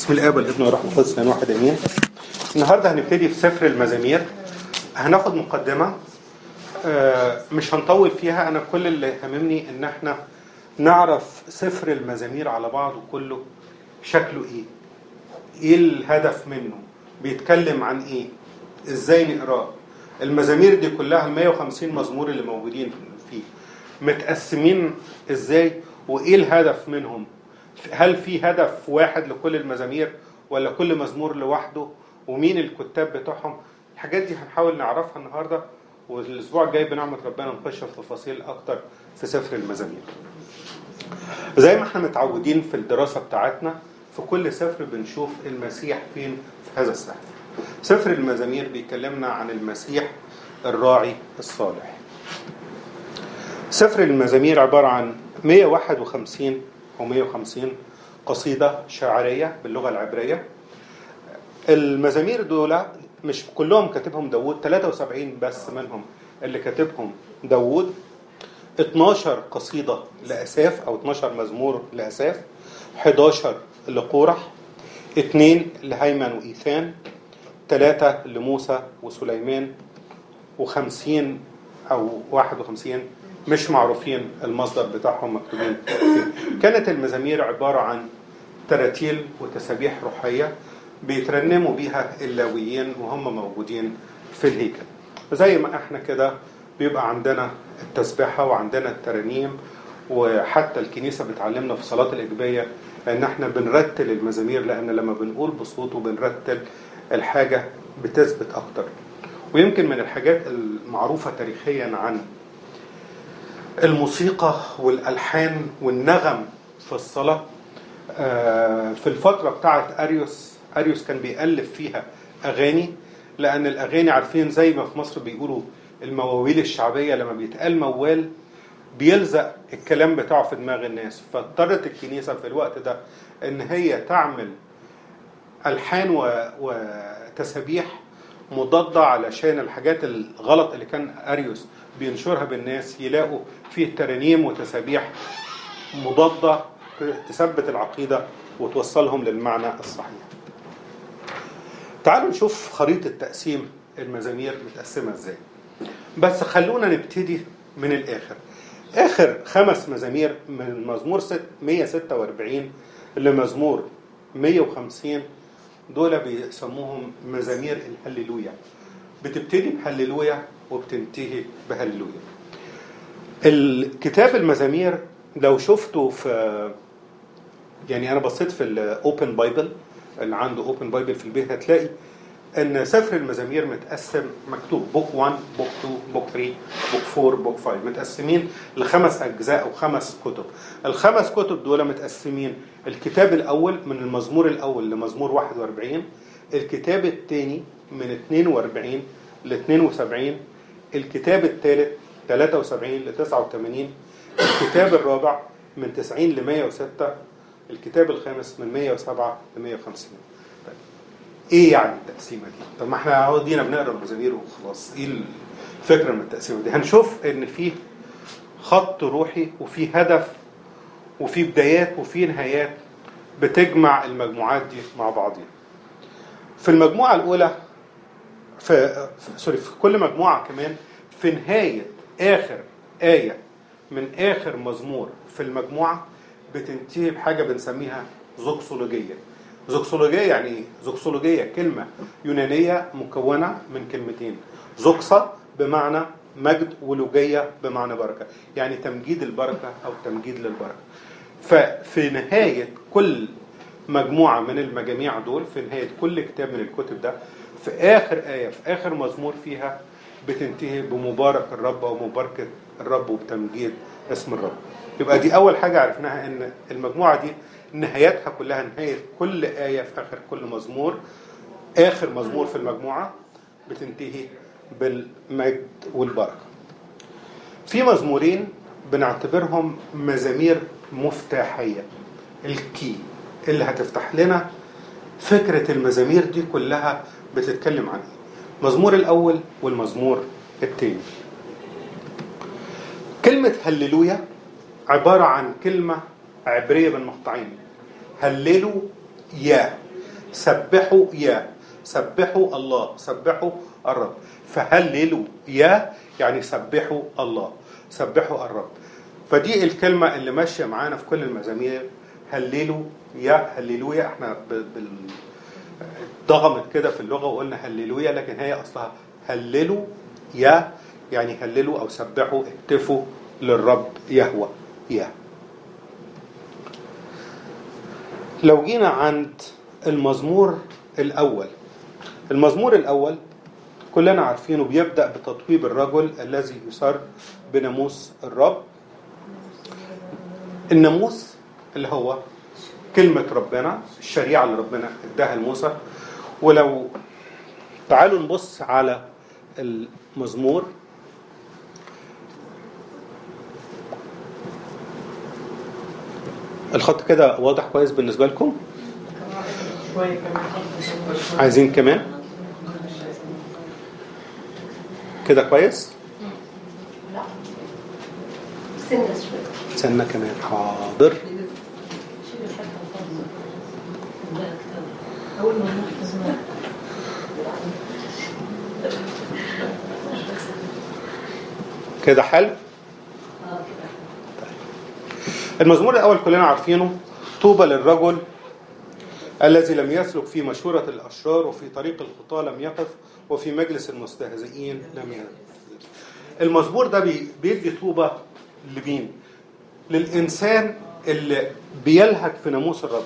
بسم الاب والابن والروح القدس لان واحد امين النهارده هنبتدي في سفر المزامير هناخد مقدمه آه، مش هنطول فيها انا كل اللي هممني ان احنا نعرف سفر المزامير على بعضه كله شكله ايه ايه الهدف منه بيتكلم عن ايه ازاي نقراه المزامير دي كلها ال 150 مزمور اللي موجودين فيه متقسمين ازاي وايه الهدف منهم هل في هدف واحد لكل المزامير ولا كل مزمور لوحده ومين الكتاب بتوعهم الحاجات دي هنحاول نعرفها النهارده والاسبوع الجاي بنعمه ربنا نخش في تفاصيل اكتر في سفر المزامير زي ما احنا متعودين في الدراسه بتاعتنا في كل سفر بنشوف المسيح فين في هذا السفر سفر المزامير بيكلمنا عن المسيح الراعي الصالح سفر المزامير عبارة عن 151 أو 150 قصيدة شعرية باللغة العبرية المزامير دول مش كلهم كاتبهم داوود 73 بس منهم اللي كاتبهم داوود 12 قصيدة لأساف أو 12 مزمور لأساف 11 لقورح 2 لهيمن وإيثان 3 لموسى وسليمان و50 أو 51 مش معروفين المصدر بتاعهم مكتوبين فين كانت المزامير عبارة عن تراتيل وتسابيح روحية بيترنموا بيها اللاويين وهم موجودين في الهيكل زي ما احنا كده بيبقى عندنا التسبيحة وعندنا الترانيم وحتى الكنيسة بتعلمنا في صلاة الإجبية ان احنا بنرتل المزامير لان لما بنقول بصوت وبنرتل الحاجة بتثبت اكتر ويمكن من الحاجات المعروفة تاريخيا عن الموسيقى والألحان والنغم في الصلاة في الفترة بتاعت أريوس أريوس كان بيألف فيها أغاني لأن الأغاني عارفين زي ما في مصر بيقولوا المواويل الشعبية لما بيتقال موال بيلزق الكلام بتاعه في دماغ الناس فاضطرت الكنيسة في الوقت ده إن هي تعمل ألحان وتسابيح مضادة علشان الحاجات الغلط اللي كان أريوس بينشرها بالناس يلاقوا فيه ترانيم وتسابيح مضادة تثبت العقيدة وتوصلهم للمعنى الصحيح تعالوا نشوف خريطة تقسيم المزامير متقسمة ازاي بس خلونا نبتدي من الآخر آخر خمس مزامير من مزمور 146 لمزمور 150 دول بيسموهم مزامير الهللويا بتبتدي بهللويا وبتنتهي بهللويا الكتاب المزامير لو شفته في يعني انا بصيت في الاوبن بايبل اللي عنده اوبن بايبل في البيت هتلاقي ان سفر المزامير متقسم مكتوب بوك 1 بوك 2 بوك 3 بوك 4 بوك 5 متقسمين لخمس اجزاء او خمس كتب الخمس كتب دول متقسمين الكتاب الاول من المزمور الاول لمزمور 41 الكتاب الثاني من 42 ل 72 الكتاب الثالث 73 ل 89 الكتاب الرابع من 90 ل 106 الكتاب الخامس من 107 ل 150 طيب. ايه يعني التقسيمه دي؟ طب ما احنا اهو دينا بنقرا المزامير وخلاص ايه الفكره من التقسيمه دي؟ هنشوف ان في خط روحي وفي هدف وفي بدايات وفي نهايات بتجمع المجموعات دي مع بعضها. في المجموعه الاولى في سوري في كل مجموعه كمان في نهايه اخر ايه من اخر مزمور في المجموعه بتنتهي بحاجه بنسميها زوكسولوجيه زوكسولوجيه يعني ايه زوكسولوجيه كلمه يونانيه مكونه من كلمتين زوكسا بمعنى مجد ولوجيه بمعنى بركه يعني تمجيد البركه او تمجيد للبركه ففي نهايه كل مجموعه من المجاميع دول في نهايه كل كتاب من الكتب ده في آخر آية في آخر مزمور فيها بتنتهي بمبارك الرب أو مباركة الرب وبتمجيد اسم الرب يبقى دي أول حاجة عرفناها إن المجموعة دي نهايتها كلها نهاية كل آية في آخر كل مزمور آخر مزمور في المجموعة بتنتهي بالمجد والبركة في مزمورين بنعتبرهم مزامير مفتاحية الكي اللي هتفتح لنا فكرة المزامير دي كلها بتتكلم عن ايه المزمور الاول والمزمور الثاني كلمة هللويا عبارة عن كلمة عبرية بين مقطعين هللوا يا سبحوا يا سبحوا الله سبحوا الرب فهللوا يا يعني سبحوا الله سبحوا الرب فدي الكلمة اللي ماشية معانا في كل المزامير هللوا يا هللويا احنا ب- بال ضغمت كده في اللغة وقلنا هللويا لكن هي أصلها هللوا يا يعني هللوا أو سبحوا اهتفوا للرب يهوى يا لو جينا عند المزمور الأول المزمور الأول كلنا عارفينه بيبدأ بتطويب الرجل الذي يسر بناموس الرب الناموس اللي هو كلمة ربنا الشريعة اللي ربنا اداها لموسى ولو تعالوا نبص على المزمور الخط كده واضح كويس بالنسبة لكم شوية كمان عايزين كمان كده كويس لا سنة شوية سنة كمان حاضر شيل الحتة الفاضية لا أكتر أول ما نروح زمان كده حلو اه كده المزمور الأول كلنا عارفينه طوبى للرجل الذي لم يسلك في مشورة الأشرار وفي طريق الخطاة لم يقف وفي مجلس المستهزئين لم يجلس المزمور ده بي- بيدي طوبة لمين؟ للإنسان اللي بيلهج في ناموس الرب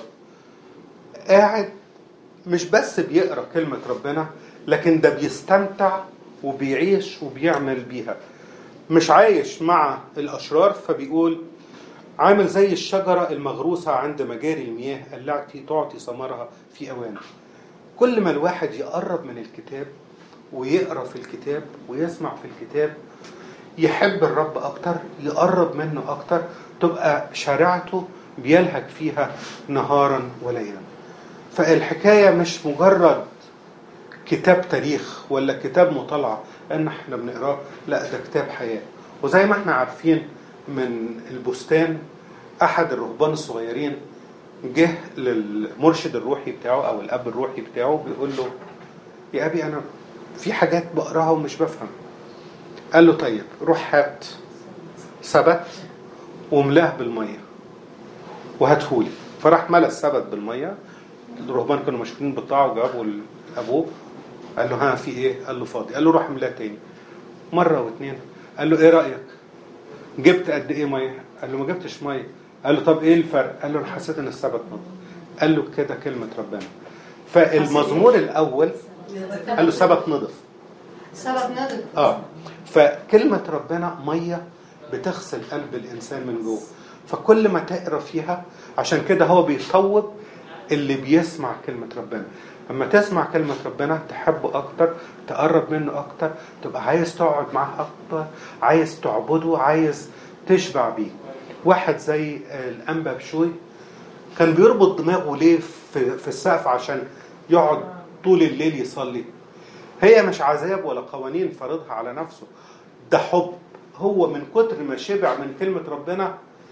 قاعد مش بس بيقرأ كلمة ربنا لكن ده بيستمتع وبيعيش وبيعمل بيها مش عايش مع الأشرار فبيقول عامل زي الشجرة المغروسة عند مجاري المياه التي تعطي ثمرها في أوانه كل ما الواحد يقرب من الكتاب ويقرأ في الكتاب ويسمع في الكتاب يحب الرب أكتر يقرب منه أكتر تبقى شريعته بيلهج فيها نهارا وليلا فالحكاية مش مجرد كتاب تاريخ ولا كتاب مطالعة ان احنا بنقراه لا ده كتاب حياة وزي ما احنا عارفين من البستان احد الرهبان الصغيرين جه للمرشد الروحي بتاعه او الاب الروحي بتاعه بيقول له يا ابي انا في حاجات بقراها ومش بفهم قال له طيب روح هات سبت وملاه بالميه وهاتهولي فراح ملى السبت بالميه الرهبان كانوا مشغولين بالطاعه وجابوا لابوه قال له ها في ايه؟ قال له فاضي قال له روح املاه تاني مره واثنين قال له ايه رايك؟ جبت قد ايه ميه؟ قال له ما جبتش ميه قال له طب ايه الفرق؟ قال له انا حسيت ان السبت نضف قال له كده كلمه ربنا فالمزمور الاول قال له السبت نضف سبب ندب اه فكلمة ربنا مية بتغسل قلب الإنسان من جوه فكل ما تقرا فيها عشان كده هو بيصوب اللي بيسمع كلمة ربنا لما تسمع كلمة ربنا تحبه أكتر تقرب منه أكتر تبقى عايز تقعد معاه أكتر عايز تعبده عايز تشبع بيه واحد زي الأنبا بشوي كان بيربط دماغه ليه في, في السقف عشان يقعد طول الليل يصلي هي مش عذاب ولا قوانين فرضها على نفسه ده حب هو من كتر ما شبع من كلمة ربنا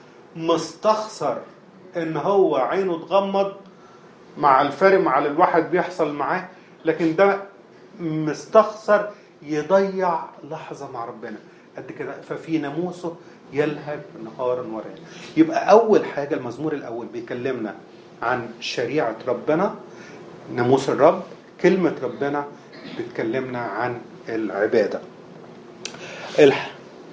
مستخسر ان هو عينه تغمض مع الفرق مع اللي الواحد بيحصل معاه لكن ده مستخسر يضيع لحظة مع ربنا قد كده ففي ناموسه يلهج نهارا وليلا يبقى أول حاجة المزمور الأول بيكلمنا عن شريعة ربنا ناموس الرب كلمة ربنا بتكلمنا عن العبادة الح...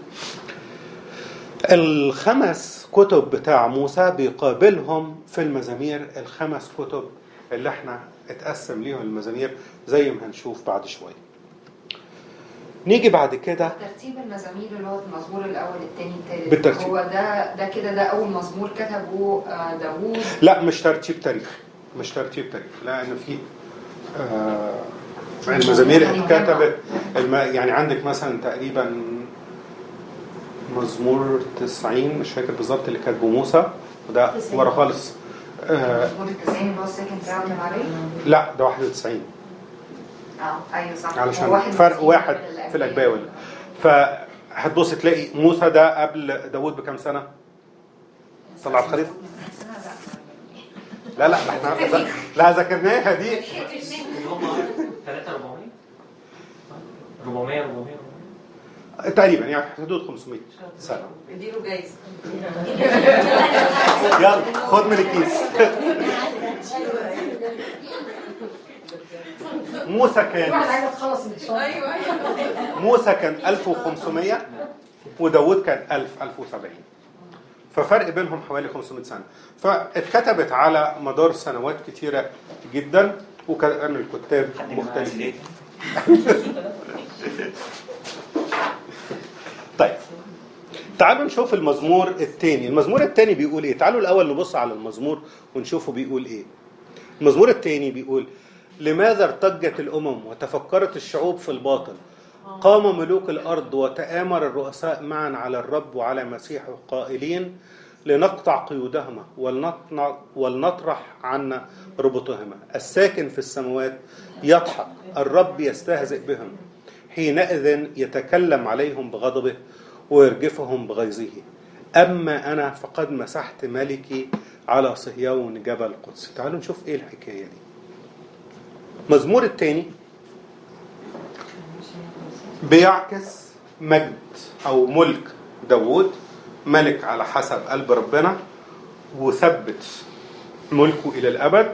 الخمس كتب بتاع موسى بيقابلهم في المزامير الخمس كتب اللي احنا اتقسم ليهم المزامير زي ما هنشوف بعد شوية نيجي بعد كده ترتيب المزامير اللي هو المزمور الاول الثاني الثالث بالترتيب. هو ده ده كده ده اول مزمور كتبه آه، داوود لا مش ترتيب تاريخ مش ترتيب تاريخ لان في آه المزامير يعني اتكتبت الم... يعني عندك مثلا تقريبا مزمور 90 مش فاكر بالظبط اللي كاتبه موسى وده ورا خالص آه مزمور التسعين اللي هو الساكن بتاعه كان عليه لا ده 91 اه ايوه صح هو علشان واحد فرق وتسعين واحد من في الاجباوي فهتبص تلاقي موسى ده قبل داوود بكام سنه؟ طلع الخريطه لا لا احنا لا ذاكرناها دي هم 3 400 400 400 تقريبا يعني في حدود 500 سنه اديله جايزه يلا خد من الكيس موسى كان واحد عايز تخلص من الشغل ايوه ايوه موسى كان 1500 وداود كان 1000 1070 ففرق بينهم حوالي 500 سنة فاتكتبت على مدار سنوات كتيرة جدا وكان الكتاب حد يجمع مختلفين ليه؟ طيب تعالوا نشوف المزمور الثاني المزمور الثاني بيقول ايه تعالوا الاول نبص على المزمور ونشوفه بيقول ايه المزمور الثاني بيقول لماذا ارتجت الامم وتفكرت الشعوب في الباطل قام ملوك الارض وتآمر الرؤساء معا على الرب وعلى مسيحه قائلين لنقطع قيودهما ولنطن- ولنطرح عنا ربطهما الساكن في السماوات يضحك الرب يستهزئ بهم حينئذ يتكلم عليهم بغضبه ويرجفهم بغيظه أما أنا فقد مسحت ملكي على صهيون جبل القدس تعالوا نشوف إيه الحكاية دي مزمور الثاني بيعكس مجد أو ملك داوود ملك على حسب قلب ربنا وثبت ملكه إلى الأبد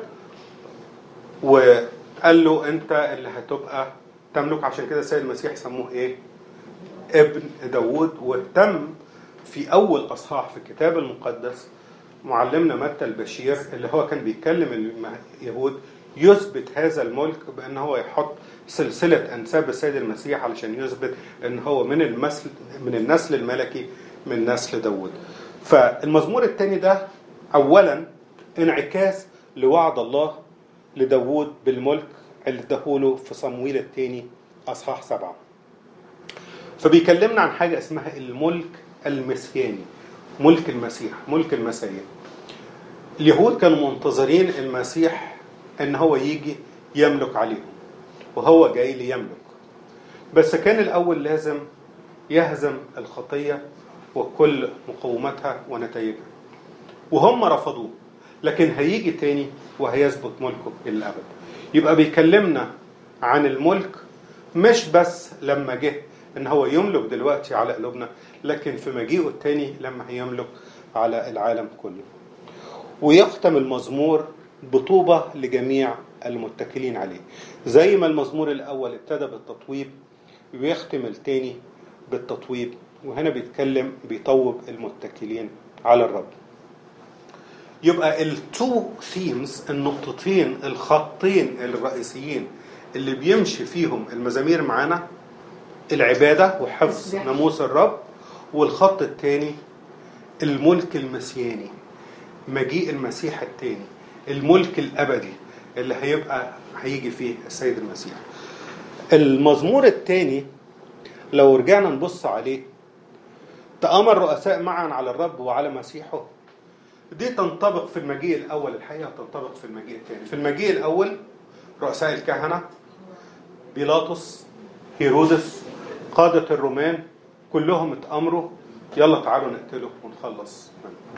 وقال له أنت اللي هتبقى تملك عشان كده السيد المسيح سموه إيه؟ ابن داوود واهتم في أول أصحاح في الكتاب المقدس معلمنا متى البشير اللي هو كان بيتكلم اليهود يثبت هذا الملك بأن هو يحط سلسلة أنساب السيد المسيح علشان يثبت أن هو من المسل من النسل الملكي من نسل داوود فالمزمور الثاني ده أولا انعكاس لوعد الله لداوود بالملك اللي اداهوله في صمويل الثاني أصحاح سبعة فبيكلمنا عن حاجة اسمها الملك المسياني ملك المسيح ملك المسيح اليهود كانوا منتظرين المسيح ان هو يجي يملك عليهم وهو جاي ليملك بس كان الاول لازم يهزم الخطيه وكل مقوماتها ونتائجها وهم رفضوه لكن هيجي تاني وهيثبت ملكه الى الابد يبقى بيكلمنا عن الملك مش بس لما جه ان هو يملك دلوقتي على قلوبنا لكن في مجيئه التاني لما هيملك على العالم كله ويختم المزمور بطوبة لجميع المتكلين عليه زي ما المزمور الأول ابتدى بالتطويب ويختم التاني بالتطويب وهنا بيتكلم بيطوب المتكلين على الرب يبقى التو ثيمز النقطتين الخطين الرئيسيين اللي بيمشي فيهم المزامير معانا العبادة وحفظ ناموس الرب والخط الثاني الملك المسياني مجيء المسيح الثاني الملك الأبدي اللي هيبقى هيجي فيه السيد المسيح المزمور الثاني لو رجعنا نبص عليه تآمر الرؤساء معا على الرب وعلى مسيحه دي تنطبق في المجيء الأول الحقيقة تنطبق في المجيء الثاني في المجيء الأول رؤساء الكهنة بيلاطس هيرودس قادة الرومان كلهم اتأمروا يلا تعالوا نقتله ونخلص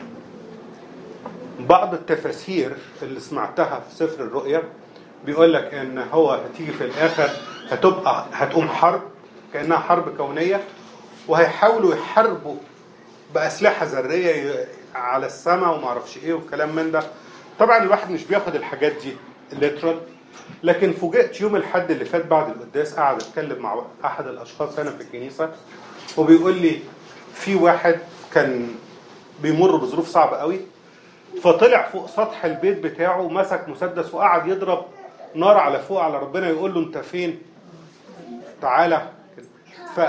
بعض التفاسير اللي سمعتها في سفر الرؤيا بيقول لك ان هو هتيجي في الاخر هتبقى هتقوم حرب كانها حرب كونيه وهيحاولوا يحاربوا باسلحه ذريه ي- على السماء وما اعرفش ايه وكلام من ده طبعا الواحد مش بياخد الحاجات دي ليترال لكن فوجئت يوم الحد اللي فات بعد القداس قاعد اتكلم مع احد الاشخاص هنا في الكنيسه وبيقول لي في واحد كان بيمر بظروف صعبه قوي فطلع فوق سطح البيت بتاعه مسك مسدس وقعد يضرب نار على فوق على ربنا يقول له انت فين تعالى ف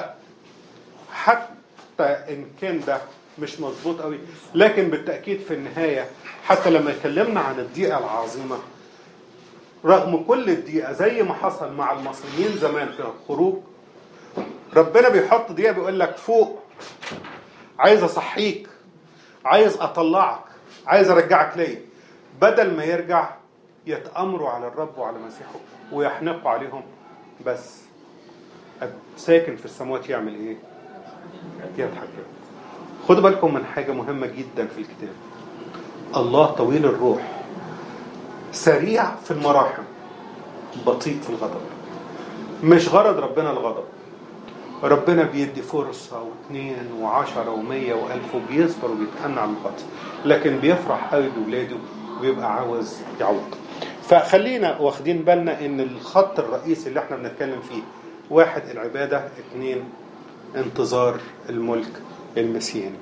حتى ان كان ده مش مظبوط قوي لكن بالتاكيد في النهايه حتى لما يكلمنا عن الضيقه العظيمه رغم كل الضيقه زي ما حصل مع المصريين زمان في الخروج ربنا بيحط ضيقه بيقول لك فوق عايز اصحيك عايز اطلعك عايز ارجعك ليا بدل ما يرجع يتامروا على الرب وعلى مسيحه ويحنقوا عليهم بس ساكن في السماوات يعمل ايه يضحك خدوا بالكم من حاجه مهمه جدا في الكتاب الله طويل الروح سريع في المراحم بطيء في الغضب مش غرض ربنا الغضب ربنا بيدي فرصة واثنين وعشرة ومية وألف وبيصبر وبيتأنى على الخطأ لكن بيفرح قوي بولاده ويبقى عاوز يعوض فخلينا واخدين بالنا ان الخط الرئيسي اللي احنا بنتكلم فيه واحد العبادة اثنين انتظار الملك المسياني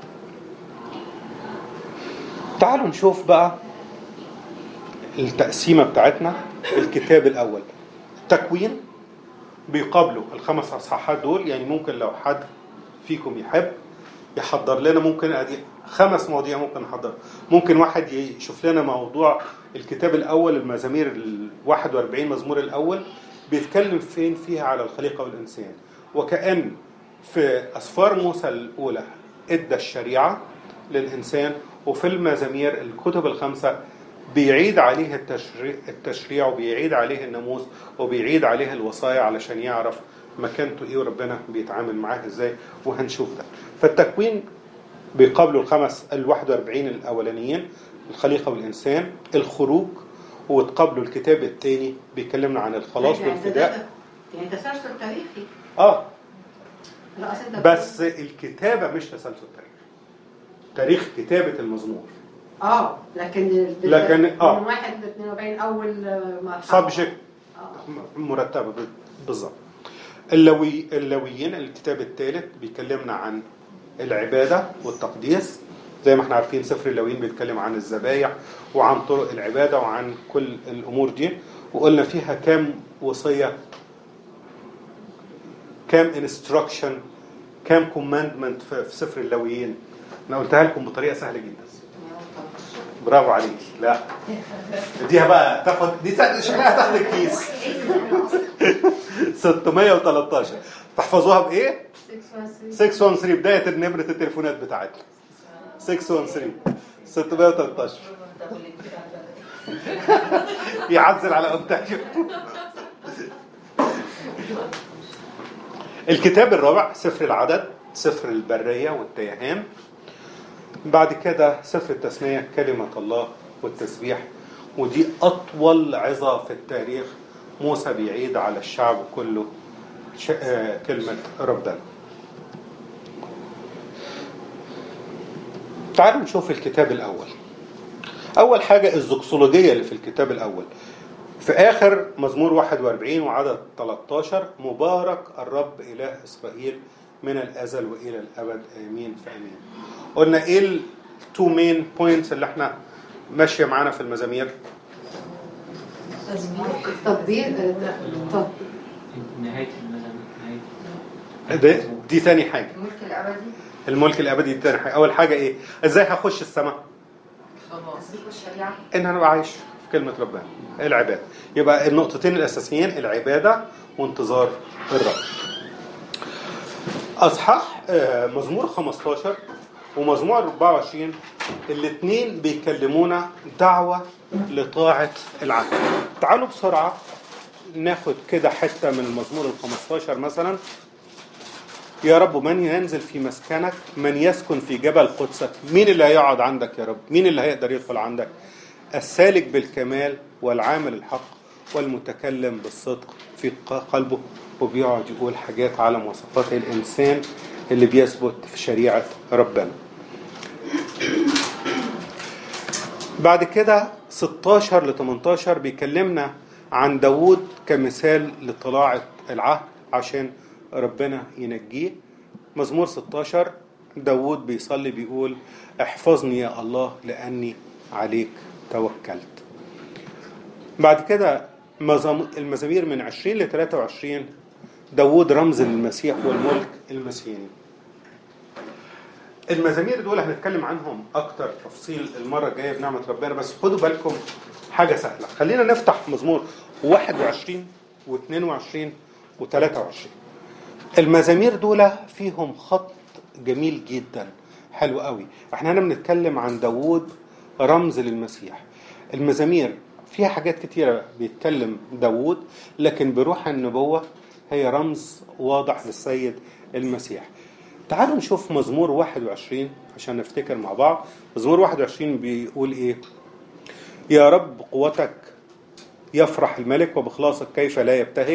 تعالوا نشوف بقى التقسيمة بتاعتنا الكتاب الأول التكوين بيقابلوا الخمس اصحاحات دول يعني ممكن لو حد فيكم يحب يحضر لنا ممكن ادي خمس مواضيع ممكن نحضر ممكن واحد يشوف لنا موضوع الكتاب الاول المزامير ال 41 مزمور الاول بيتكلم فين فيها على الخليقه والانسان وكأن في اسفار موسى الاولى ادى الشريعه للانسان وفي المزامير الكتب الخمسه بيعيد عليه التشريع, التشريع وبيعيد عليه الناموس وبيعيد عليه الوصايا علشان يعرف مكانته ايه وربنا بيتعامل معاه ازاي وهنشوف ده فالتكوين بيقابلوا الخمس ال 41 الاولانيين الخليقه والانسان الخروج وتقابلوا الكتاب الثاني بيكلمنا عن الخلاص يعني والفداء ده- يعني تسلسل تاريخي اه لا أصل ده- بس الكتابه مش تسلسل تاريخ تاريخ كتابه المزمور اه لكن ال- لكن- آه. من واحد ل 42 اول مرحله سبجكت آه. مرتبه بالظبط اللوي اللويين الكتاب الثالث بيكلمنا عن العباده والتقديس زي ما احنا عارفين سفر اللويين بيتكلم عن الذبايح وعن طرق العباده وعن كل الامور دي وقلنا فيها كام وصيه كام انستراكشن كام كوماندمنت في في سفر اللويين انا قلتها لكم بطريقه سهله جدا برافو عليك لا اديها بقى تاخد دي شكلها تاخد الكيس 613 تحفظوها بايه 613 بدايه نمره التليفونات بتاعتنا 613 613 يعزل على انتاجه الكتاب الرابع سفر العدد سفر البريه والتيهان بعد كده سفر التثنية كلمة الله والتسبيح ودي أطول عظة في التاريخ موسى بيعيد على الشعب كله ش... آه كلمة ربنا تعالوا نشوف الكتاب الأول أول حاجة الزوكسولوجية اللي في الكتاب الأول في آخر مزمور 41 وعدد 13 مبارك الرب إله إسرائيل من الأزل وإلى الأبد آمين فآمين قلنا إيه التو مين بوينتس اللي احنا ماشية معانا في المزامير تطبيق طب نهاية المزامير نهاية ده دي تاني حاجة الملك الابدي الملك الأبدي دي تاني حاجة أول حاجة إيه إزاي هخش السماء تسبيح الشريعه إن أنا أبقى عايش في كلمة ربنا العبادة يبقى النقطتين الأساسيين العبادة وانتظار الرب أصحاح آه، مزمور 15 ومزمور 24 الاثنين بيكلمونا دعوة لطاعة العهد تعالوا بسرعة ناخد كده حتة من المزمور ال 15 مثلا يا رب من ينزل في مسكنك من يسكن في جبل قدسك مين اللي هيقعد عندك يا رب مين اللي هيقدر يدخل عندك السالك بالكمال والعامل الحق والمتكلم بالصدق في قلبه وبيقعد يقول حاجات على مواصفات الإنسان اللي بيثبت في شريعة ربنا بعد كده 16 ل 18 بيكلمنا عن داوود كمثال لطلاعة العهد عشان ربنا ينجيه مزمور 16 داوود بيصلي بيقول احفظني يا الله لأني عليك توكلت بعد كده مزام- المزامير من 20 ل 23 داوود رمز للمسيح والملك المسيحي المزامير دول هنتكلم عنهم اكتر تفصيل المره الجايه بنعمه ربنا بس خدوا بالكم حاجه سهله خلينا نفتح مزمور 21 و22 و23 المزامير دول فيهم خط جميل جدا حلو قوي احنا هنا بنتكلم عن داوود رمز للمسيح المزامير فيها حاجات كتيرة بيتكلم داوود لكن بروح النبوة هي رمز واضح للسيد المسيح تعالوا نشوف مزمور 21 عشان نفتكر مع بعض مزمور 21 بيقول ايه يا رب بقوتك يفرح الملك وبخلاصك كيف لا يبتهج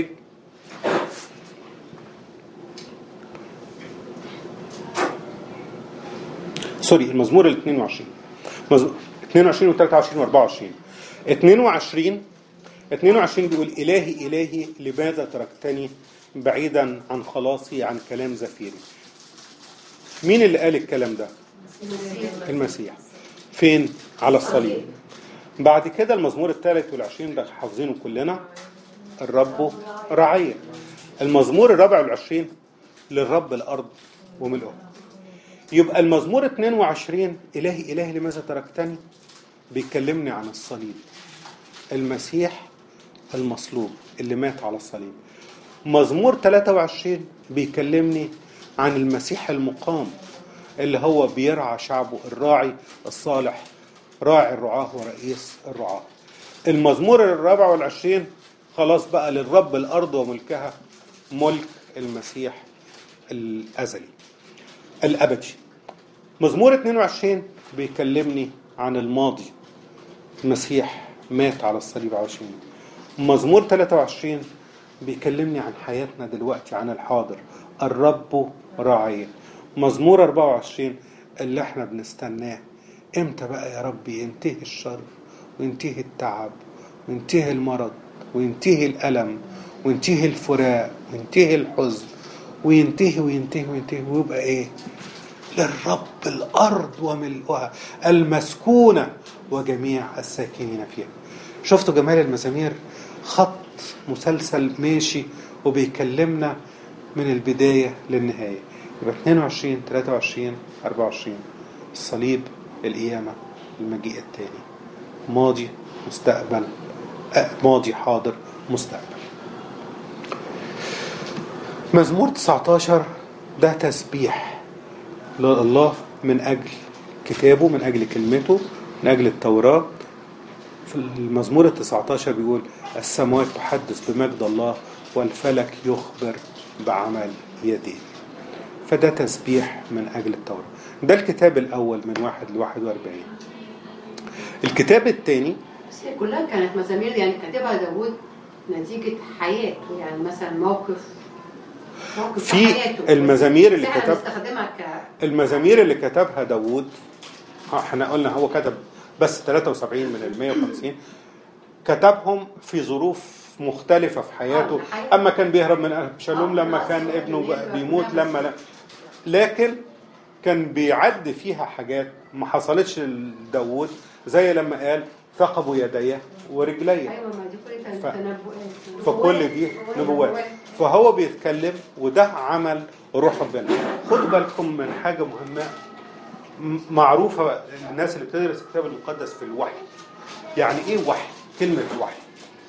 سوري المزمور ال 22 مز- 22 و 23 و 24 22 22 بيقول إلهي إلهي لماذا تركتني بعيدا عن خلاصي عن كلام زفيري مين اللي قال الكلام ده المسيح فين على الصليب بعد كده المزمور الثالث والعشرين ده حافظينه كلنا الرب رعية المزمور الرابع والعشرين للرب الأرض وملؤها يبقى المزمور 22 إلهي إلهي لماذا تركتني بيكلمني عن الصليب المسيح المصلوب اللي مات على الصليب مزمور 23 بيكلمني عن المسيح المقام اللي هو بيرعى شعبه الراعي الصالح راعي الرعاة ورئيس الرعاة المزمور الرابع والعشرين خلاص بقى للرب الأرض وملكها ملك المسيح الأزلي الأبدي مزمور 22 بيكلمني عن الماضي المسيح مات على الصليب عشان مزمور 23 بيكلمني عن حياتنا دلوقتي عن الحاضر الرب راعية مزمور 24 اللي احنا بنستناه امتى بقى يا رب ينتهي الشر وينتهي التعب وينتهي المرض وينتهي الألم وينتهي الفراق وينتهي الحزن وينتهي وينتهي وينتهي ويبقى ايه للرب الأرض وملؤها المسكونة وجميع الساكنين فيها شفتوا جمال المزامير خط مسلسل ماشي وبيكلمنا من البداية للنهاية يبقى 22 23 24 الصليب القيامة المجيء التاني ماضي مستقبل آه، ماضي حاضر مستقبل مزمور 19 ده تسبيح لله من أجل كتابه من أجل كلمته من أجل التوراة في المزمور ال 19 بيقول السماوات تحدث بمجد الله والفلك يخبر بعمل يديه فده تسبيح من أجل التوراة ده الكتاب الأول من واحد ل 41 الكتاب الثاني بس هي كلها كانت مزامير يعني كاتبها داوود نتيجة حياته يعني مثلا موقف موقف في حياته. المزامير اللي بس احنا كتب- بنستخدمها ك المزامير اللي كتبها داوود اه، احنا قلنا هو كتب بس 73 من ال 150 كتبهم في ظروف مختلفة في حياته آه، حياته. أما كان بيهرب من أبشالوم آه، لما خلاص، كان ابنه بيهرب بيموت من لما لا لكن كان بيعد فيها حاجات ما حصلتش لداوود زي لما قال ثقبوا يدي ورجلي ايوه ما دي كل كانت ف- تنبؤات فكل دي نبوات فهو بيتكلم وده عمل روح ربنا خدوا بالكم من حاجة مهمة م- معروفة الناس اللي بتدرس الكتاب المقدس في الوحي يعني ايه وحي كلمة وحي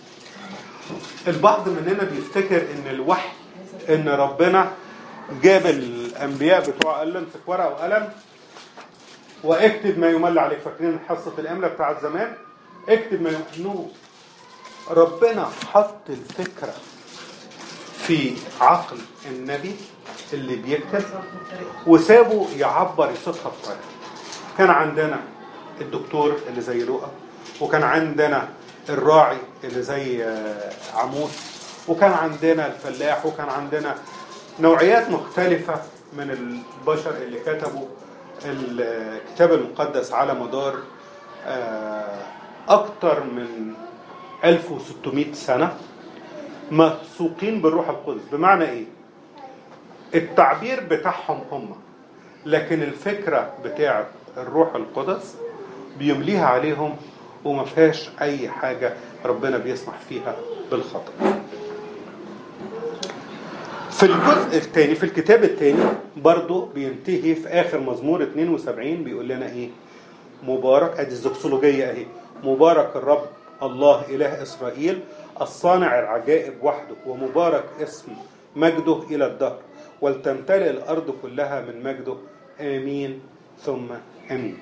البعض مننا بيفتكر ان الوحي ان ربنا جاب الانبياء بتوع قال له امسك ورقه وقلم واكتب ما يمل عليك فاكرين حصه الاملاء بتاعت زمان اكتب ما يمل نو ربنا حط الفكره في عقل النبي اللي بيكتب وسابه يعبر يصيغها بطريقه كان عندنا الدكتور اللي زي لؤى وكان عندنا الراعي اللي زي آه، عمود وكان عندنا الفلاح وكان عندنا نوعيات مختلفة من البشر اللي كتبوا الكتاب المقدس على مدار آه، أكتر من 1600 سنة مسوقين بالروح القدس بمعنى إيه؟ التعبير بتاعهم هم لكن الفكرة بتاعت الروح القدس بيمليها عليهم وما فيهاش أي حاجة ربنا بيسمح فيها بالخطأ في الجزء الثاني في الكتاب الثاني برضه بينتهي في آخر مزمور 72 بيقول لنا إيه مبارك ادي الزوكسولوجية اهي مبارك الرب الله اله اسرائيل الصانع العجائب وحده ومبارك اسم مجده الى الدهر ولتمتلئ الارض كلها من مجده امين ثم امين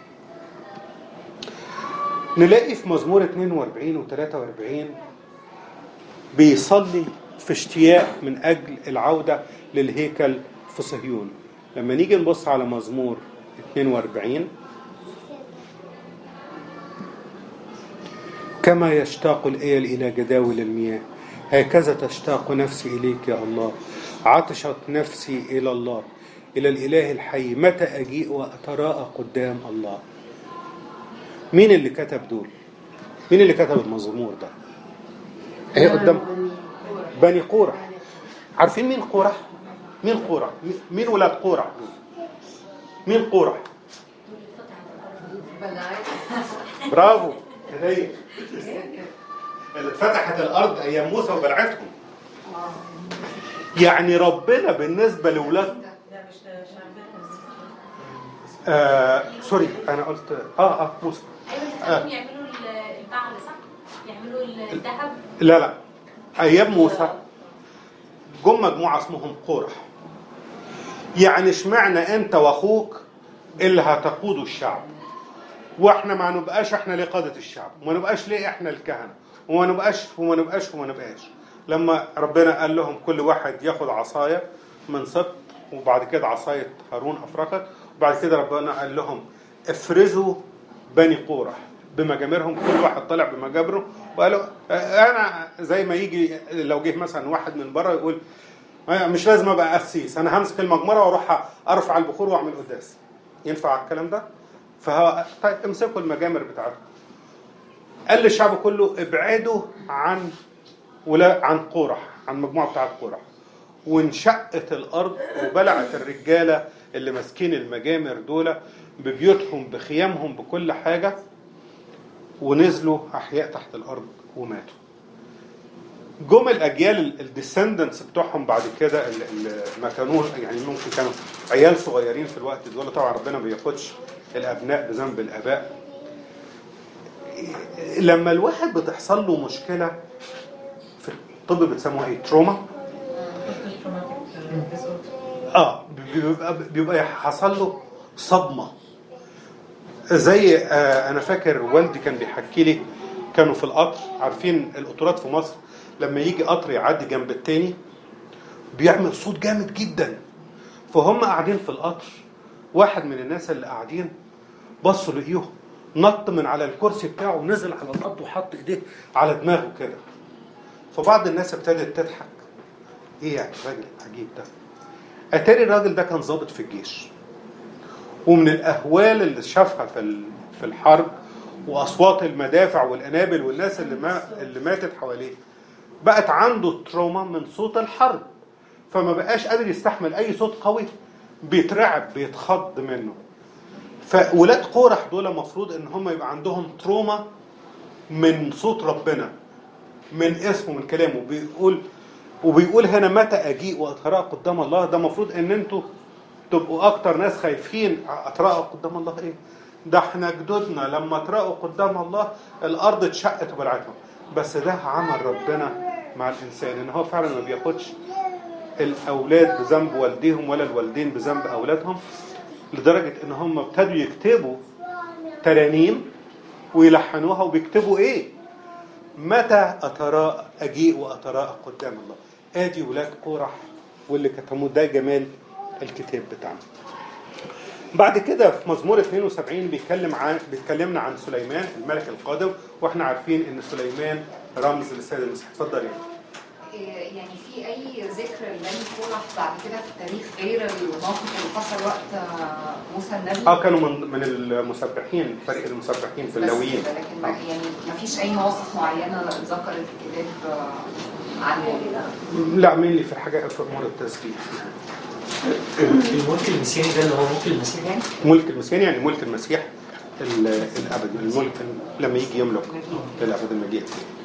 نلاقي في مزمور 42 و 43 بيصلي في اشتياق من اجل العوده للهيكل في صهيون لما نيجي نبص على مزمور 42 كما يشتاق الإيل إلى جداول المياه هكذا تشتاق نفسي إليك يا الله عطشت نفسي إلى الله إلى الإله الحي متى أجيء وأتراءى قدام الله مين اللي كتب دول مين اللي كتب المزمور ده ايه قدام بني قورح عارفين مين قورح مين قورح مين ولاد قورح دول مين قورح برافو هدية اللي اتفتحت الارض ايام موسى وبلعتهم يعني ربنا بالنسبه لاولاد لا مش شعبنا آه سوري انا قلت اه اه موسى ايوه اللي يعملوا ال- البعل صح؟ يعملوا ال- الذهب لا لا ايام موسى جم مجموعه اسمهم قرح يعني اشمعنى انت واخوك اللي هتقودوا الشعب واحنا ما نبقاش احنا لقاده الشعب وما نبقاش ليه احنا الكهنه وما نبقاش وما نبقاش وما نبقاش لما ربنا قال لهم كل واحد ياخد عصايه من سبط وبعد كده عصايه هارون افرقت وبعد كده ربنا قال لهم افرزوا بني قورح بمجامرهم كل واحد طلع بمجامره وقالوا آه، انا زي ما يجي لو جه مثلا واحد من بره يقول آه، مش لازم ابقى قسيس انا همسك المجمره واروح ارفع البخور واعمل قداس ينفع الكلام ده؟ فهو طيب امسكوا المجامر بتاعتكم قال للشعب كله ابعدوا عن ولا عن قورح عن مجموعه بتاعت قورح وانشقت الارض وبلعت الرجاله اللي ماسكين المجامر دول ببيوتهم بخيامهم بكل حاجه ونزلوا احياء تحت الارض وماتوا جم الاجيال الديسندنتس بتوعهم بعد كده اللي اللي ما كانوا يعني ممكن كانوا عيال صغيرين في الوقت دول طبعا ربنا ما بياخدش الابناء بذنب الاباء لما الواحد بتحصل له مشكله في الطب بتسموها ايه تروما اه بيبقى بيبقى حصل له صدمه زي آه انا فاكر والدي كان بيحكي لي كانوا في القطر عارفين القطارات في مصر لما يجي قطر يعدي جنب التاني بيعمل صوت جامد جدا فهم قاعدين في القطر واحد من الناس اللي قاعدين بصوا لقيوه نط من على الكرسي بتاعه ونزل على الارض وحط ايديه على دماغه كده فبعض الناس ابتدت تضحك ايه يعني الراجل العجيب ده اتاري الراجل ده كان ضابط في الجيش ومن الاهوال اللي شافها في ال- في الحرب واصوات المدافع والقنابل والناس اللي ما اللي ماتت حواليه بقت عنده تروما من صوت الحرب فما بقاش قادر يستحمل اي صوت قوي بيترعب بيتخض منه فولاد قورح دول المفروض ان هم يبقى عندهم تروما من صوت ربنا من اسمه من كلامه بيقول وبيقول هنا متى اجيء واتراءى قدام الله ده المفروض ان انتوا تبقوا اكتر ناس خايفين اتراءى قدام الله ايه ده احنا جدودنا لما اتراءوا قدام الله الارض اتشقت وبلعتهم بس ده عمل ربنا مع الانسان ان هو فعلا ما بياخدش الاولاد بذنب والديهم ولا الوالدين بذنب اولادهم لدرجه ان هم ابتدوا يكتبوا ترانيم ويلحنوها وبيكتبوا ايه متى اتراءى اجيء واتراءى قدام الله ادي ولاد قورح واللي كتموه ده جمال الكتاب بتاعنا بعد كده في مزمور 72 بيتكلم عن بيتكلمنا عن سليمان الملك القادم واحنا عارفين ان سليمان رمز للسيد المسيح اتفضل يعني إيه يعني في اي ذكر لبني قورح بعد كده في التاريخ غير الموقف اللي حصل وقت آه، موسى النبي اه كانوا من من المسبحين فريق المسبحين في بس اللاويين كده، لكن ما يعني ما فيش اي مواقف معينه اتذكرت في الكتاب آه، عنهم لا مين اللي في حاجه في امور التسبيح الملك المسيحي ده اللي هو ملك المسيح يعني ملك المسيح يعني ملك المسيح ال- الابد الملك لما يجي يملك الابد المجيء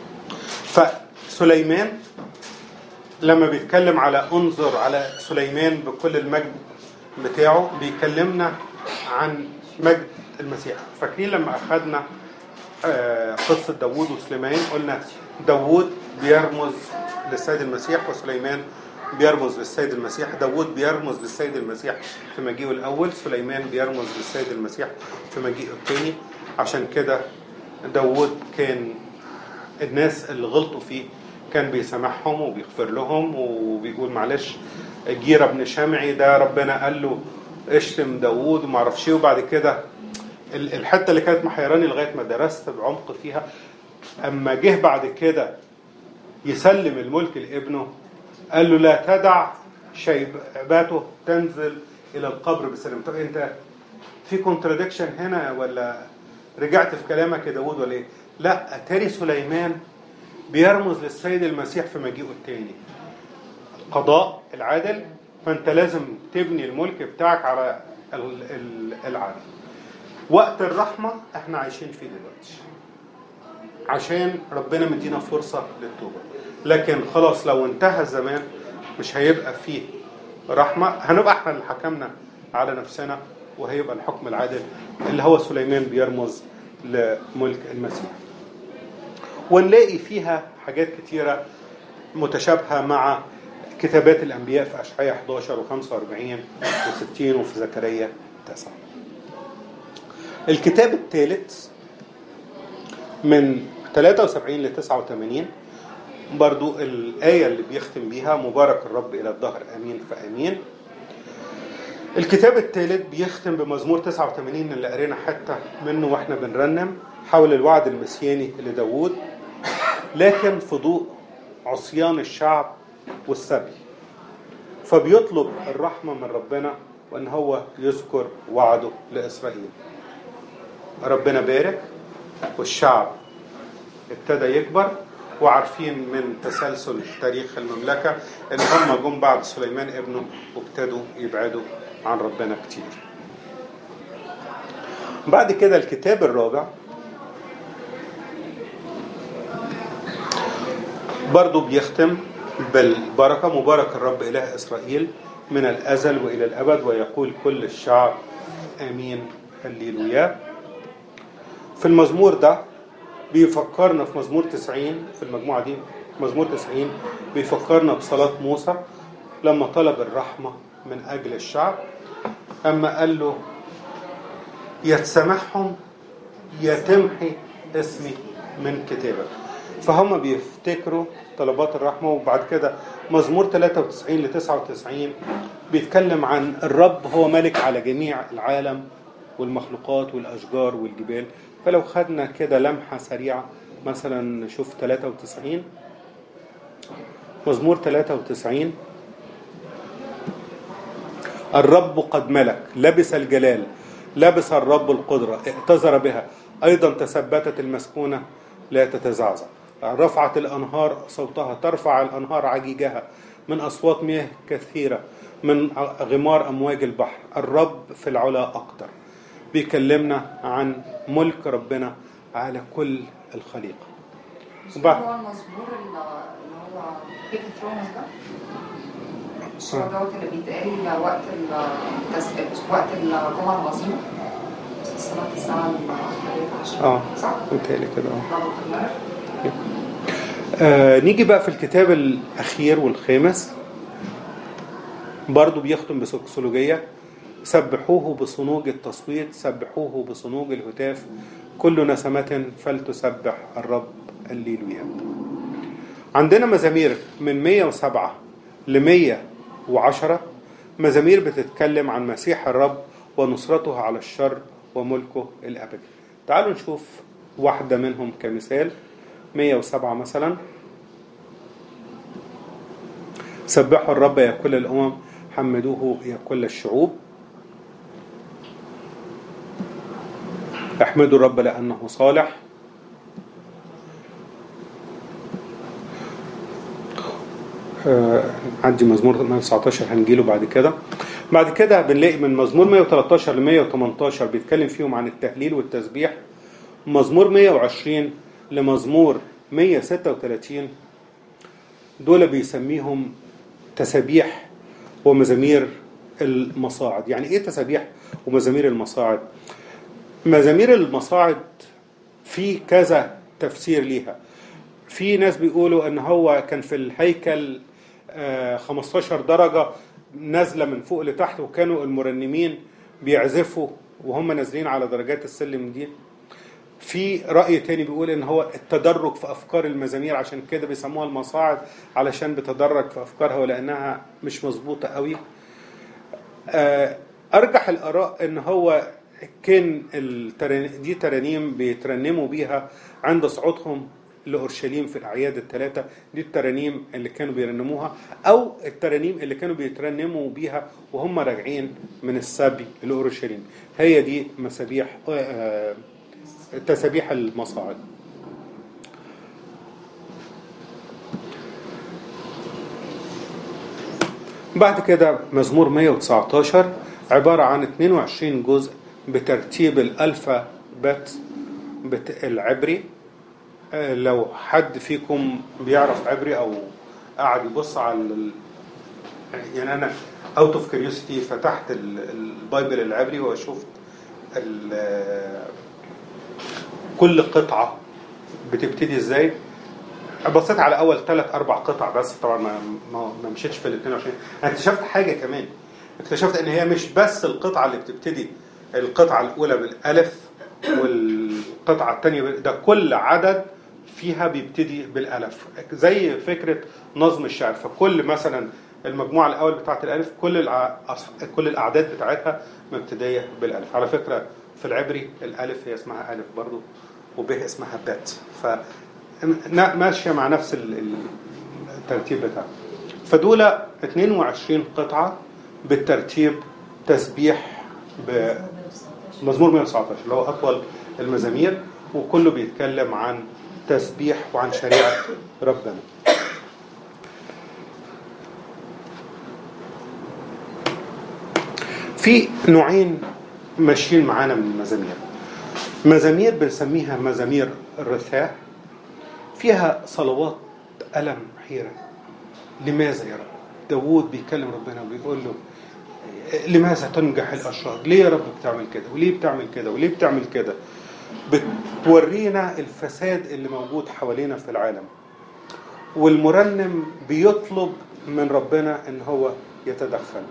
فسليمان لما بيتكلم على انظر على سليمان بكل المجد بتاعه بيكلمنا عن مجد المسيح فاكرين لما اخذنا آه، قصه داوود وسليمان قلنا داوود بيرمز للسيد المسيح وسليمان بيرمز للسيد المسيح داوود بيرمز للسيد المسيح في مجيئه الاول سليمان بيرمز للسيد المسيح في مجيئه الثاني عشان كده داوود كان الناس اللي غلطوا فيه كان بيسامحهم وبيغفر لهم وبيقول معلش جيرة بن شمعي ده ربنا قال له اشتم داوود وما اعرفش ايه وبعد كده ال- الحته اللي كانت محيراني لغايه ما درست بعمق فيها اما جه بعد كده يسلم الملك لابنه قال له لا تدع شيباته تنزل الى القبر بسلام طب انت في كونتراديكشن هنا ولا رجعت في كلامك يا داوود ولا ايه لا اتاري سليمان بيرمز للسيد المسيح في مجيئه التاني قضاء العادل فانت لازم تبني الملك بتاعك على ال- ال- العدل وقت الرحمة احنا عايشين فيه دلوقتي عشان ربنا مدينا فرصة للتوبة لكن خلاص لو انتهى الزمان مش هيبقى فيه رحمة هنبقى احنا اللي حكمنا على نفسنا وهيبقى الحكم العادل اللي هو سليمان بيرمز لملك المسيح ونلاقي فيها حاجات كتيرة متشابهة مع كتابات الأنبياء في أشعياء 11 و45 و60 وفي زكريا 9 الكتاب الثالث من 73 ل 89 برضو الآية اللي بيختم بيها مبارك الرب إلى الدهر أمين فأمين الكتاب الثالث بيختم بمزمور 89 اللي قرينا حتة منه واحنا بنرنم حول الوعد المسياني لداوود لكن في ضوء عصيان الشعب والسبي فبيطلب الرحمة من ربنا وأن هو يذكر وعده لإسرائيل ربنا بارك والشعب ابتدى يكبر وعارفين من تسلسل تاريخ المملكة ان هم جم بعد سليمان ابنه وابتدوا يبعدوا عن ربنا كتير بعد كده الكتاب الرابع برضو بيختم بالبركة مبارك الرب إله إسرائيل من الأزل وإلى الأبد ويقول كل الشعب آمين هللويا في المزمور ده بيفكرنا في مزمور 90 في المجموعة دي مزمور 90 بيفكرنا بصلاة موسى لما طلب الرحمة من أجل الشعب أما قال له يتسامحهم يتمحي اسمي من كتابك فهم بيفتكروا طلبات الرحمة وبعد كده مزمور 93 ل 99 بيتكلم عن الرب هو ملك على جميع العالم والمخلوقات والأشجار والجبال فلو خدنا كده لمحة سريعة مثلا نشوف 93 مزمور 93 الرب قد ملك لبس الجلال لبس الرب القدرة ائتزر بها أيضا تثبتت المسكونة لا تتزعزع رفعت الأنهار صوتها ترفع الأنهار عجيجها من أصوات مياه كثيرة من غمار أمواج البحر الرب في العلا أقدر بيكلمنا عن ملك ربنا على كل الخليقة مش ده وبعد- هو المزمور اللي اللي هو بيك ثرونز ده مش هو دوت اللي بيتقال وقت التس... وقت الجمعة العظيمة صلاة الساعة الحادية عشر اه صح؟ متهيألي كده اه رابط الله آه نيجي بقى في الكتاب الأخير والخامس برضو بيختم بسكسولوجية سبحوه بصنوج التصويت سبحوه بصنوج الهتاف كل نسمة فلتسبح الرب الليلويا عندنا مزامير من 107 ل 110 مزامير بتتكلم عن مسيح الرب ونصرته على الشر وملكه الأبدي تعالوا نشوف واحدة منهم كمثال 107 مثلا سبحوا الرب يا كل الأمم حمدوه يا كل الشعوب احمدوا الرب لأنه صالح آه، عندي مزمور 119 هنجيله بعد كده بعد كده بنلاقي من مزمور 113 ل 118 بيتكلم فيهم عن التهليل والتسبيح مزمور 120 لمزمور 136 دول بيسميهم تسابيح ومزامير المصاعد يعني ايه تسابيح ومزامير المصاعد مزامير المصاعد في كذا تفسير ليها في ناس بيقولوا ان هو كان في الهيكل آه، 15 درجة نازلة من فوق لتحت وكانوا المرنمين بيعزفوا وهم نازلين على درجات السلم دي في رأي تاني بيقول ان هو التدرج في افكار المزامير عشان كده بيسموها المصاعد علشان بتدرج في افكارها ولانها مش مظبوطة قوي آه، ارجح الاراء ان هو كان التران- دي ترانيم بيترنموا بيها عند صعودهم لأورشليم في الأعياد الثلاثة دي الترانيم اللي كانوا بيرنموها أو الترانيم اللي كانوا بيترنموا بيها وهم راجعين من السبي لأورشليم هي دي مسابيح آه، تسابيح المصاعد بعد كده مزمور 119 عبارة عن 22 جزء بترتيب الألفابت بت- العبري آه، لو حد فيكم بيعرف عبري أو قاعد يبص على ال... يعني أنا اوت اوف كيوريوسيتي فتحت ال- البايبل العبري وشفت ال- كل قطعة بتبتدي ازاي بصيت على اول ثلاث اربع قطع بس طبعا ما ما, ما مشيتش في ال 22 انا اكتشفت حاجه كمان اكتشفت ان هي مش بس القطعه اللي بتبتدي القطعه الاولى بالالف والقطعه الثانيه ده كل عدد فيها بيبتدي بالالف زي فكره نظم الشعر فكل مثلا المجموعه الاول بتاعه الالف كل الع... أص- كل الاعداد بتاعتها مبتديه بالالف على فكره في العبري الالف هي اسمها الف برضو وب اسمها بات ف نا- ماشيه مع نفس ال- ال- الترتيب بتاعها فدول 22 قطعه بالترتيب تسبيح بمزمور 119 اللي هو اطول المزامير وكله بيتكلم عن تسبيح وعن شريعه ربنا في نوعين ماشيين معانا من المزامير مزامير بنسميها مزامير الرثاء فيها صلوات ألم حيرة لماذا يا رب داوود بيكلم ربنا وبيقول له لماذا تنجح الأشرار ليه يا رب بتعمل كده وليه بتعمل كده وليه بتعمل كده بتورينا الفساد اللي موجود حوالينا في العالم والمرنم بيطلب من ربنا ان هو يتدخل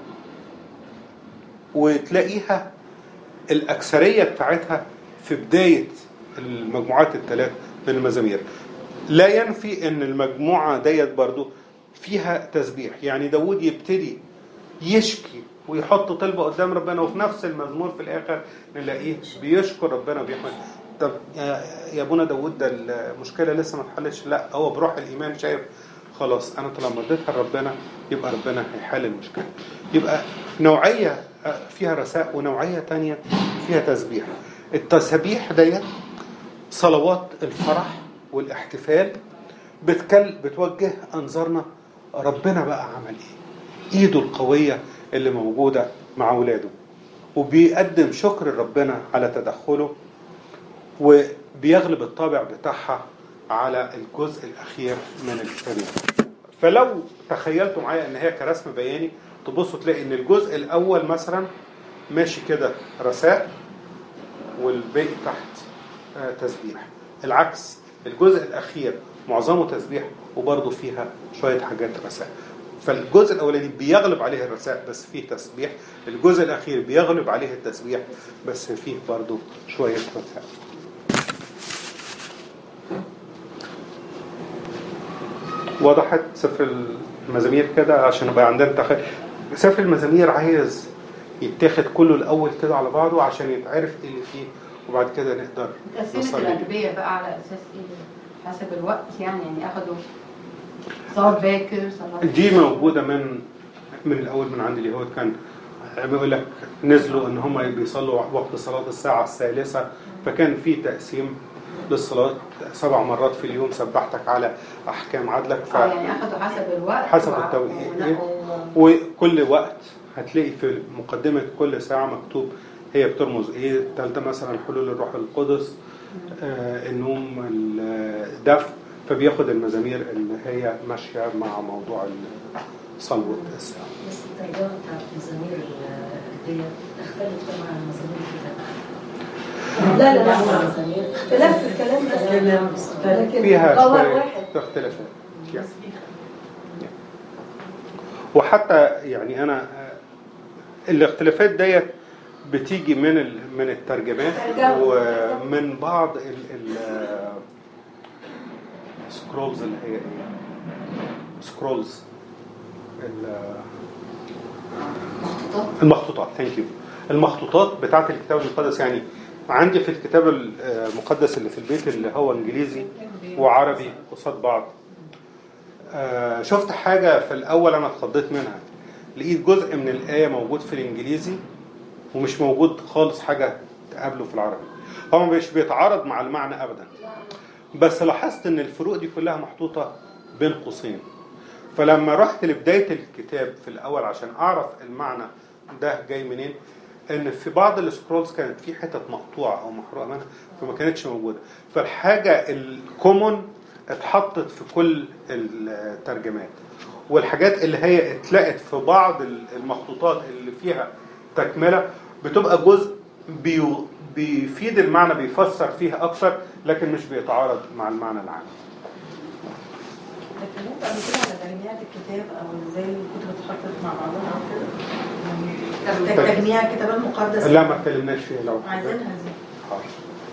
وتلاقيها الأكثرية بتاعتها في بداية المجموعات الثلاث من المزامير لا ينفي ان المجموعة ديت برضو فيها تسبيح يعني داود يبتدي يشكي ويحط طلبة قدام ربنا وفي نفس المزمور في الآخر نلاقيه بيشكر ربنا وبيحمد طب يا يا ابونا داود ده المشكلة لسه ما اتحلتش لا هو بروح الإيمان شايف خلاص أنا طالما اديتها لربنا يبقى ربنا هيحل المشكلة يبقى نوعية فيها رثاء ونوعية تانية فيها تسبيح التسبيح ديت صلوات الفرح والاحتفال بتكل بتوجه أنظارنا ربنا بقى عمل إيه إيده القوية اللي موجودة مع ولاده وبيقدم شكر ربنا على تدخله وبيغلب الطابع بتاعها على الجزء الأخير من التاريخ فلو تخيلتوا معايا ان هي كرسم بياني تبصوا تلاقي ان الجزء الاول مثلا ماشي كده رثاء والباقي تحت آه، تسبيح العكس الجزء الاخير معظمه تسبيح وبرضه فيها شويه حاجات رثاء فالجزء الاولاني بيغلب عليه الرثاء بس فيه تسبيح الجزء الاخير بيغلب عليه التسبيح بس فيه برضه شويه رثاء وضحت سفر المزامير كده عشان يبقى عندنا تخيل سفر المزامير عايز يتاخد كله الاول كده على بعضه عشان يتعرف ايه اللي فيه وبعد كده نقدر تقسيمة نصلي. الأدبية بقى على أساس إيه؟ حسب الوقت يعني يعني أخدوا صلاة باكر صلاة دي موجوده من من الاول من عند اليهود كان بيقول لك نزلوا ان هم بيصلوا وقت صلاه الساعه الثالثه فكان في تقسيم للصلاه سبع مرات في اليوم سبحتك على احكام عدلك ف اه يعني أخدوا حسب الوقت حسب وع- التوقيت. ونقوا- وكل وقت هتلاقي في مقدمة كل ساعة مكتوب هي بترمز ايه التالتة مثلا حلول الروح القدس آه النوم الدفء فبياخد المزامير اللي هي ماشية مع موضوع صلوة الساعة بس الترجمة بتاعت مزامير الأدبية تختلف طبعا عن مزامير الكتاب لا لا لا مزامير اختلاف في الكلام بس لكن فيها جوهر شوية واحد اختلافات يعني. وحتى يعني انا آه، الاختلافات ديت بتيجي من ال- من الترجمات ترجمة. ومن بعض السكرولز اللي هي ايه سكرولز مخطوطات المخطوطات ثانك يو المخطوطات بتاعه الكتاب المقدس يعني عندي في الكتاب المقدس اللي في البيت اللي هو انجليزي وعربي قصاد بعض آه، شفت حاجة في الأول أنا اتخضيت منها لقيت جزء من الآية موجود في الإنجليزي ومش موجود خالص حاجة تقابله في العربي هو مش بيتعارض مع المعنى أبدا بس لاحظت إن الفروق دي كلها محطوطة بين قوسين فلما رحت لبداية الكتاب في الأول عشان أعرف المعنى ده جاي منين ان في بعض السكرولز كانت في حتت مقطوعه او محروقه منها فما كانتش موجوده فالحاجه الكومون اتحطت في كل الترجمات والحاجات اللي هي اتلقت في بعض المخطوطات اللي فيها تكمله بتبقى جزء بيو بيفيد المعنى بيفسر فيها اكثر لكن مش بيتعارض مع المعنى العام اتكلمت قبل كده على تجميع الكتاب او ازاي الكتب اتحطت مع بعضها او كده طيب. تجميع الكتاب المقدس لا ما اتكلمناش فيها لو عايزينها زي حاضر.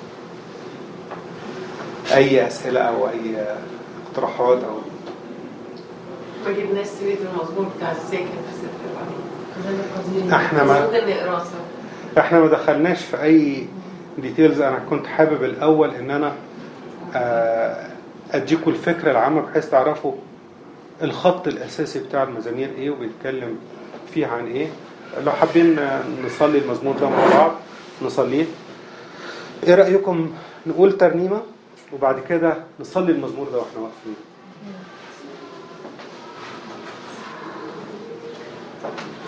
اي اسئله او اي اقتراحات او ما جبناش سيرة المزمور بتاع الساكن في ست كذلك قدير احنا ما ممكن نقراه سوا احنا ما دخلناش في اي ديتيلز انا كنت حابب الاول ان انا آه، اديكم الفكره العامه بحيث تعرفوا الخط الاساسي بتاع المزامير ايه وبيتكلم فيه عن ايه لو حابين آه، نصلي المزمور ده مع بعض نصليه ايه رايكم نقول ترنيمه وبعد كده نصلي المزمور ده واحنا واقفين